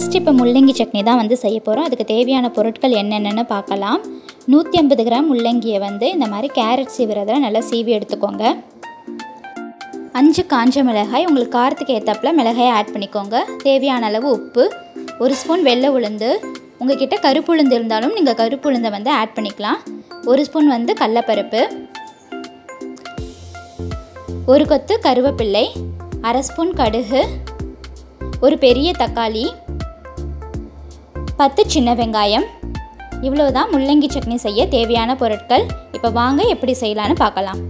first இப்போ முள்ளங்கி சட்னி தான் வந்து செய்ய போகிறோம் அதுக்கு தேவையான பொருட்கள் என்னென்னு பார்க்கலாம் நூற்றி ஐம்பது கிராம் முள்ளங்கியை வந்து இந்த மாதிரி கேரட் சீவிரதில் நல்லா சீவி எடுத்துக்கோங்க அஞ்சு காஞ்ச மிளகாய் உங்களுக்கு காரத்துக்கு ஏற்றப்பில் மிளகாயை ஆட் பண்ணிக்கோங்க தேவையான அளவு உப்பு ஒரு ஸ்பூன் வெள்ளை உளுந்து உங்ககிட்ட கருப்பு உளுந்து இருந்தாலும் நீங்கள் கருப்பு உளுந்தை வந்து ஆட் பண்ணிக்கலாம் ஒரு ஸ்பூன் வந்து கடலப்பருப்பு ஒரு கொத்து கருவேப்பிள்ளை அரை ஸ்பூன் கடுகு ஒரு பெரிய தக்காளி பத்து சின்ன வெங்காயம் இவ்வளவுதான் முள்ளங்கி சட்னி செய்ய தேவையான பொருட்கள் இப்போ வாங்க எப்படி செய்யலான்னு பார்க்கலாம்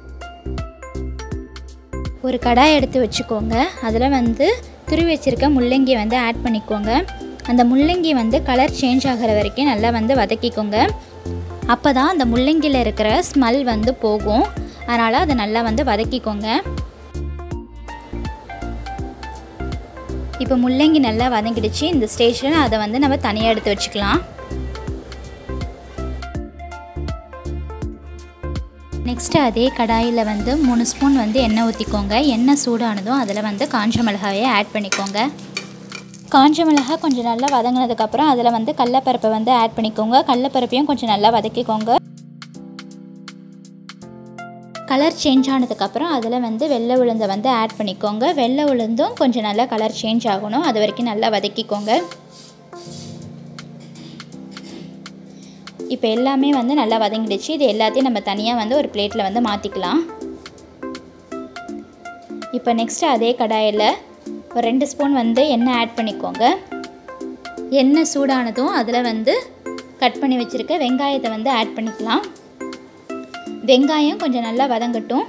ஒரு கடாய் எடுத்து வச்சுக்கோங்க அதில் வந்து துருவி வச்சுருக்க முள்ளங்கியை வந்து ஆட் பண்ணிக்கோங்க அந்த முள்ளங்கி வந்து கலர் சேஞ்ச் ஆகிற வரைக்கும் நல்லா வந்து வதக்கிக்கோங்க அப்போ தான் அந்த முள்ளங்கியில் இருக்கிற ஸ்மெல் வந்து போகும் அதனால் அதை நல்லா வந்து வதக்கிக்கோங்க இப்போ முள்ளங்கி நல்லா வதங்கிடுச்சு இந்த ஸ்டேஜில் அதை வந்து நம்ம தனியாக எடுத்து வச்சுக்கலாம் நெக்ஸ்ட்டு அதே கடாயில் வந்து மூணு ஸ்பூன் வந்து எண்ணெய் ஊற்றிக்கோங்க எண்ணெய் சூடானதும் அதில் வந்து காஞ்ச மிளகாயை ஆட் பண்ணிக்கோங்க காஞ்ச மிளகாய் கொஞ்சம் நல்லா வதங்கினதுக்கப்புறம் அதில் வந்து கடலப்பருப்பை வந்து ஆட் பண்ணிக்கோங்க கடலப்பருப்பையும் கொஞ்சம் நல்லா வதக்கிக்கோங்க கலர் சேஞ்ச் ஆனதுக்கப்புறம் அதில் வந்து வெள்ளை உளுந்தை வந்து ஆட் பண்ணிக்கோங்க வெள்ளை உளுந்தும் கொஞ்சம் நல்லா கலர் சேஞ்ச் ஆகணும் அது வரைக்கும் நல்லா வதக்கிக்கோங்க இப்போ எல்லாமே வந்து நல்லா வதங்கிடுச்சு இது எல்லாத்தையும் நம்ம தனியாக வந்து ஒரு பிளேட்டில் வந்து மாற்றிக்கலாம் இப்போ நெக்ஸ்ட்டு அதே கடாயில் ஒரு ரெண்டு ஸ்பூன் வந்து எண்ணெய் ஆட் பண்ணிக்கோங்க எண்ணெய் சூடானதும் அதில் வந்து கட் பண்ணி வச்சுருக்க வெங்காயத்தை வந்து ஆட் பண்ணிக்கலாம் வெங்காயம் கொஞ்சம் நல்லா வதங்கட்டும்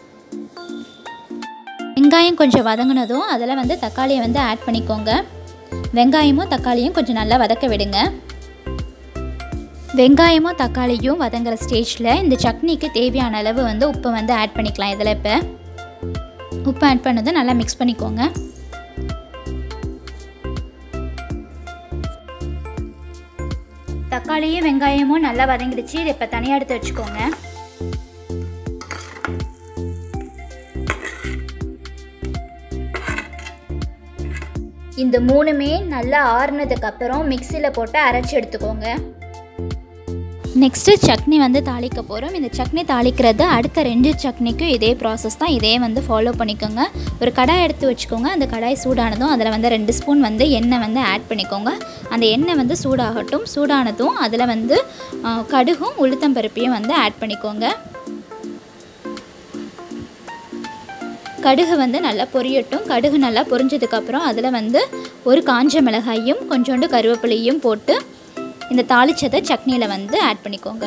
வெங்காயம் கொஞ்சம் வதங்கினதும் அதில் வந்து தக்காளியை வந்து ஆட் பண்ணிக்கோங்க வெங்காயமும் தக்காளியும் கொஞ்சம் நல்லா வதக்க விடுங்க வெங்காயமும் தக்காளியும் வதங்குற ஸ்டேஜில் இந்த சட்னிக்கு தேவையான அளவு வந்து உப்பை வந்து ஆட் பண்ணிக்கலாம் இதில் இப்போ உப்பு ஆட் பண்ணதும் நல்லா மிக்ஸ் பண்ணிக்கோங்க தக்காளியும் வெங்காயமும் நல்லா வதங்கிடுச்சு இதை இப்போ தனியாக எடுத்து வச்சுக்கோங்க இந்த மூணுமே நல்லா ஆறுனதுக்கு அப்புறம் மிக்சியில் போட்டு அரைச்சி எடுத்துக்கோங்க நெக்ஸ்ட்டு சட்னி வந்து தாளிக்க போகிறோம் இந்த சட்னி தாளிக்கிறது அடுத்த ரெண்டு சட்னிக்கும் இதே ப்ராசஸ் தான் இதே வந்து ஃபாலோ பண்ணிக்கோங்க ஒரு கடாய் எடுத்து வச்சுக்கோங்க அந்த கடாய் சூடானதும் அதில் வந்து ரெண்டு ஸ்பூன் வந்து எண்ணெய் வந்து ஆட் பண்ணிக்கோங்க அந்த எண்ணெய் வந்து சூடாகட்டும் சூடானதும் அதில் வந்து கடுகும் உளுத்தம்பருப்பையும் வந்து ஆட் பண்ணிக்கோங்க கடுகு வந்து நல்லா பொரியட்டும் கடுகு நல்லா பொரிஞ்சதுக்கப்புறம் அதில் வந்து ஒரு காஞ்ச மிளகாயும் கொஞ்சோண்டு கருவேப்பிலையும் போட்டு இந்த தாளிச்சதை சட்னியில் வந்து ஆட் பண்ணிக்கோங்க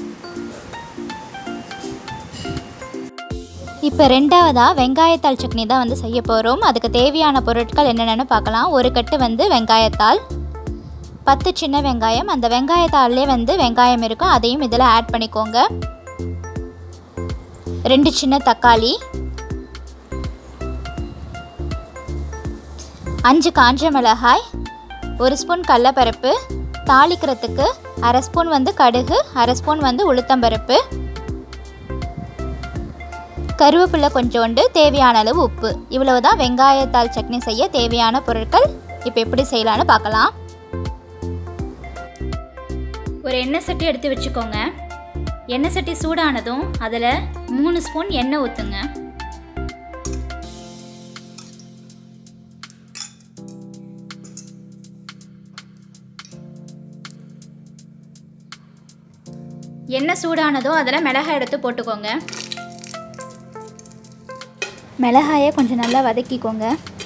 இப்போ ரெண்டாவதாக வெங்காயத்தாள் சட்னி தான் வந்து செய்ய போகிறோம் அதுக்கு தேவையான பொருட்கள் என்னென்னு பார்க்கலாம் ஒரு கட்டு வந்து வெங்காயத்தாள் பத்து சின்ன வெங்காயம் அந்த வெங்காயத்தாள்லேயே வந்து வெங்காயம் இருக்கும் அதையும் இதில் ஆட் பண்ணிக்கோங்க ரெண்டு சின்ன தக்காளி அஞ்சு காஞ்ச மிளகாய் ஒரு ஸ்பூன் கடலப்பருப்பு தாளிக்கிறதுக்கு அரை ஸ்பூன் வந்து கடுகு அரை ஸ்பூன் வந்து உளுத்தம்பருப்பு கருவேப்பிலை கொஞ்சோண்டு தேவையான அளவு உப்பு இவ்வளவு தான் வெங்காயத்தாள் சட்னி செய்ய தேவையான பொருட்கள் இப்போ எப்படி செய்யலான்னு பார்க்கலாம் ஒரு எண்ணெய் சட்டி எடுத்து வச்சுக்கோங்க எண்ணெய் சட்டி சூடானதும் அதில் மூணு ஸ்பூன் எண்ணெய் ஊற்றுங்க எண்ணெய் சூடானதும் அதில் மிளகாய் எடுத்து போட்டுக்கோங்க மிளகாயை கொஞ்சம் நல்லா வதக்கிக்கோங்க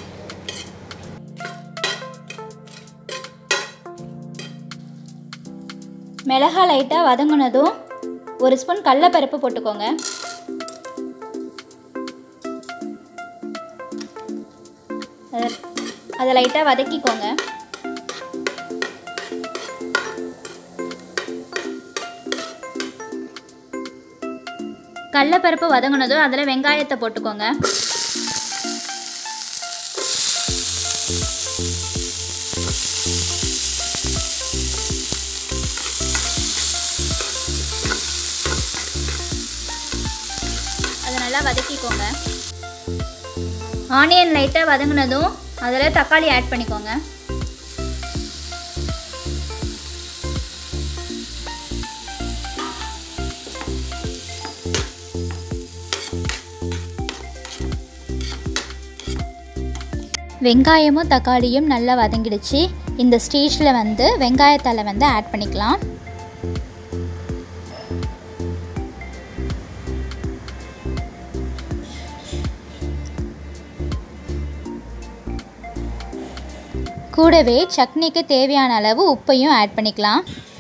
மிளகாய் லைட்டாக வதங்கினதும் ஒரு ஸ்பூன் கடலப்பருப்பு போட்டுக்கோங்க அதை லைட்டாக வதக்கிக்கோங்க கடலப்பருப்பு வதங்கினதும் அதில் வெங்காயத்தை போட்டுக்கோங்க அதை நல்லா வதக்கிக்கோங்க ஆனியன் லைட்டாக வதங்கினதும் அதில் தக்காளி ஆட் பண்ணிக்கோங்க வெங்காயமும் தக்காளியும் நல்லா வதங்கிடுச்சு இந்த ஸ்டேஜில் வந்து வெங்காயத்தாலை வந்து ஆட் பண்ணிக்கலாம் கூடவே சட்னிக்கு தேவையான அளவு உப்பையும் ஆட் பண்ணிக்கலாம்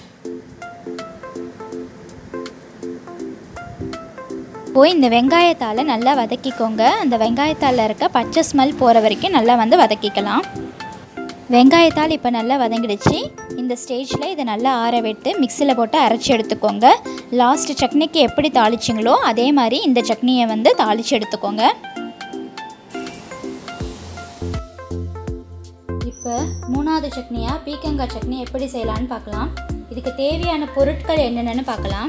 போய் இந்த வெங்காயத்தால் நல்லா வதக்கிக்கோங்க அந்த வெங்காயத்தால் இருக்க பச்சை ஸ்மெல் போகிற வரைக்கும் நல்லா வந்து வதக்கிக்கலாம் வெங்காயத்தால் இப்போ நல்லா வதங்கிடுச்சு இந்த ஸ்டேஜில் இதை நல்லா ஆற விட்டு மிக்சியில் போட்டு அரைச்சி எடுத்துக்கோங்க லாஸ்ட் சட்னிக்கு எப்படி தாளிச்சிங்களோ அதே மாதிரி இந்த சட்னியை வந்து தாளித்து எடுத்துக்கோங்க இப்போ மூணாவது சட்னியாக பீக்கங்காய் சட்னி எப்படி செய்யலான்னு பார்க்கலாம் இதுக்கு தேவையான பொருட்கள் என்னென்னு பார்க்கலாம்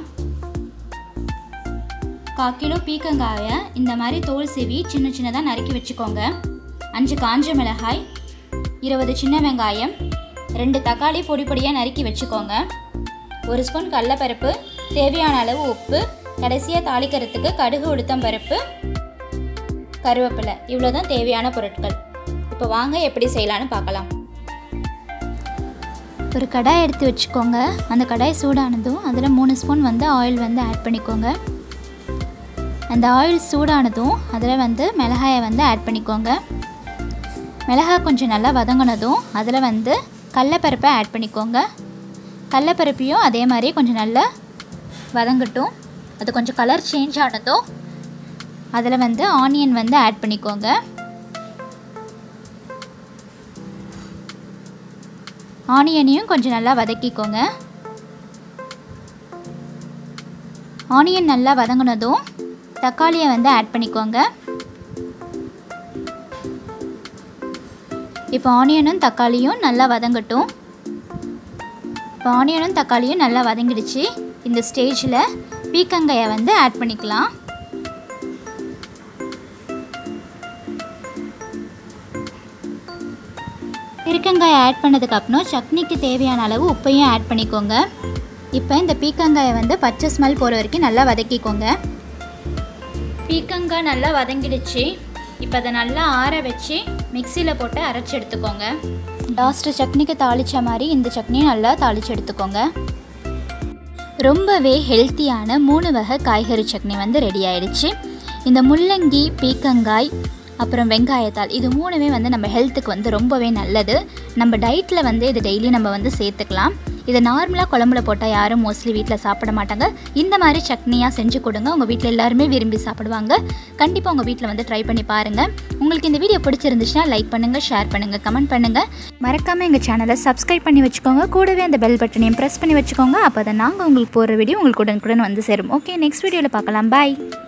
கால் கிலோ பீக்கங்காயை இந்த மாதிரி தோல் சீவி சின்ன சின்னதாக நறுக்கி வச்சுக்கோங்க அஞ்சு காஞ்ச மிளகாய் இருபது சின்ன வெங்காயம் ரெண்டு தக்காளி பொடி பொடியாக நறுக்கி வச்சுக்கோங்க ஒரு ஸ்பூன் கடலப்பருப்பு தேவையான அளவு உப்பு கடைசியாக தாளிக்கிறதுக்கு கடுகு உளுத்தம் பருப்பு கருவேப்பிலை இவ்வளோ தான் தேவையான பொருட்கள் இப்போ வாங்க எப்படி செய்யலான்னு பார்க்கலாம் ஒரு கடாய் எடுத்து வச்சுக்கோங்க அந்த கடாய் சூடானதும் அதில் மூணு ஸ்பூன் வந்து ஆயில் வந்து ஆட் பண்ணிக்கோங்க அந்த ஆயில் சூடானதும் அதில் வந்து மிளகாயை வந்து ஆட் பண்ணிக்கோங்க மிளகாய் கொஞ்சம் நல்லா வதங்கினதும் அதில் வந்து கடலப்பருப்பை ஆட் பண்ணிக்கோங்க கடலப்பருப்பையும் அதே மாதிரி கொஞ்சம் நல்லா வதங்கட்டும் அது கொஞ்சம் கலர் சேஞ்ச் ஆனதும் அதில் வந்து ஆனியன் வந்து ஆட் பண்ணிக்கோங்க ஆனியனையும் கொஞ்சம் நல்லா வதக்கிக்கோங்க ஆனியன் நல்லா வதங்கினதும் தக்காளியை வந்து ஆட் பண்ணிக்கோங்க இப்போ ஆனியனும் தக்காளியும் நல்லா வதங்கட்டும் இப்போ ஆனியனும் தக்காளியும் நல்லா வதங்கிடுச்சு இந்த ஸ்டேஜில் பீக்கங்காயை வந்து ஆட் பண்ணிக்கலாம் பீர்க்கங்காயை ஆட் பண்ணதுக்கப்புறம் சட்னிக்கு தேவையான அளவு உப்பையும் ஆட் பண்ணிக்கோங்க இப்போ இந்த பீக்கங்காயை வந்து பச்சை ஸ்மெல் போகிற வரைக்கும் நல்லா வதக்கிக்கோங்க பீக்கங்காய் நல்லா வதங்கிடுச்சு இப்போ அதை நல்லா ஆற வச்சு மிக்சியில் போட்டு அரைச்சி எடுத்துக்கோங்க லாஸ்ட்டு சட்னிக்கு தாளித்த மாதிரி இந்த சட்னியும் நல்லா தாளித்து எடுத்துக்கோங்க ரொம்பவே ஹெல்த்தியான மூணு வகை காய்கறி சட்னி வந்து ரெடி ஆயிடுச்சு இந்த முள்ளங்கி பீக்கங்காய் அப்புறம் வெங்காயத்தாள் இது மூணுமே வந்து நம்ம ஹெல்த்துக்கு வந்து ரொம்பவே நல்லது நம்ம டயட்டில் வந்து இது டெய்லி நம்ம வந்து சேர்த்துக்கலாம் இதை நார்மலாக குழம்புல போட்டால் யாரும் மோஸ்ட்லி வீட்டில் சாப்பிட மாட்டாங்க இந்த மாதிரி சட்னியாக செஞ்சு கொடுங்க உங்கள் வீட்டில் எல்லாருமே விரும்பி சாப்பிடுவாங்க கண்டிப்பாக உங்கள் வீட்டில் வந்து ட்ரை பண்ணி பாருங்கள் உங்களுக்கு இந்த வீடியோ பிடிச்சிருந்துச்சுன்னா லைக் பண்ணுங்கள் ஷேர் பண்ணுங்கள் கமெண்ட் பண்ணுங்கள் மறக்காமல் எங்கள் சேனலை சப்ஸ்கிரைப் பண்ணி வச்சுக்கோங்க கூடவே அந்த பெல் பட்டனையும் ப்ரெஸ் பண்ணி வச்சுக்கோங்க அப்போ தான் நாங்கள் உங்களுக்கு போகிற வீடியோ உங்களுக்கு உடனுக்குடன் வந்து சேரும் ஓகே நெக்ஸ்ட் வீடியோவில் பார்க்கலாம் பாய்